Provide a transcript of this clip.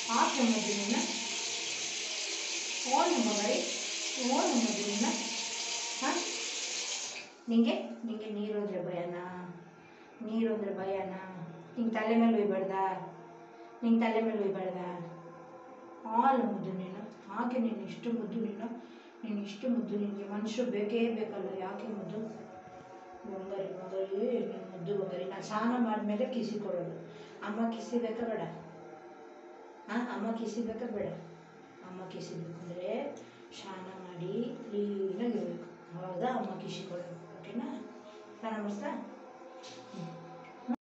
ಹಾಕಿ ನಮ್ಮದು ನಿನ್ನ ಓನ್ ನಮ್ಮ ಬರೀ ಓನ್ ನಮ್ಮದು ನಿನ್ನ ಹಾಂ ನಿಂಗೆ ನಿಂಗೆ ನೀರು ಅಂದರೆ ಭಯನಾ ನೀರು ಅಂದರೆ ಭಯನಾ ನಿಂಗೆ ತಲೆ ಮೇಲೆ ಒಯ್ಬಾರ್ದ ನಿಂಗೆ ತಲೆ ಮೇಲೆ ಒಯ್ಬಾರ್ದ ಹಾಲು ಮುದ್ದು ನೀನು ಹಾಗೆ ನೀನು ಇಷ್ಟು ಮುದ್ದು ನೀನು ನೀನು ಇಷ್ಟು ಮುದ್ದು ನಿನಗೆ ಮನುಷ್ಯರು ಬೇಕೇ ಬೇಕಲ್ಲ ಯಾಕೆ ಮುದ್ದು ಬಂಗಾರಿ ಬಂಗಾರಿ ನೀನು ಮುದ್ದು ಬಂಗಾರಿ ನಾನು ಸ್ನಾನ ಮಾಡಿದ್ಮೇಲೆ ಕಿಸಿ ಕೊಡೋದು ಅಮ್ಮ ಕಿಸಿ ಬೇಕಾ ಬೇಡ ಹಾಂ ಅಮ್ಮ ಕಿಸಿ ಬೇಕಾ ಬೇಡ ಅಮ್ಮ ಕಿಸಿ ಬೇಕಂದರೆ ಸ್ನಾನ ಮಾಡಿ ಕ್ಲೀನಾಗಿರ್ಬೇಕು ಹೌದಾ ಅಮ್ಮ ಕಿಸಿ ಕೊಡೋದು ಓಕೆನಾ ಸ್ನಾನ ಮಾಡಿಸ್ತಾ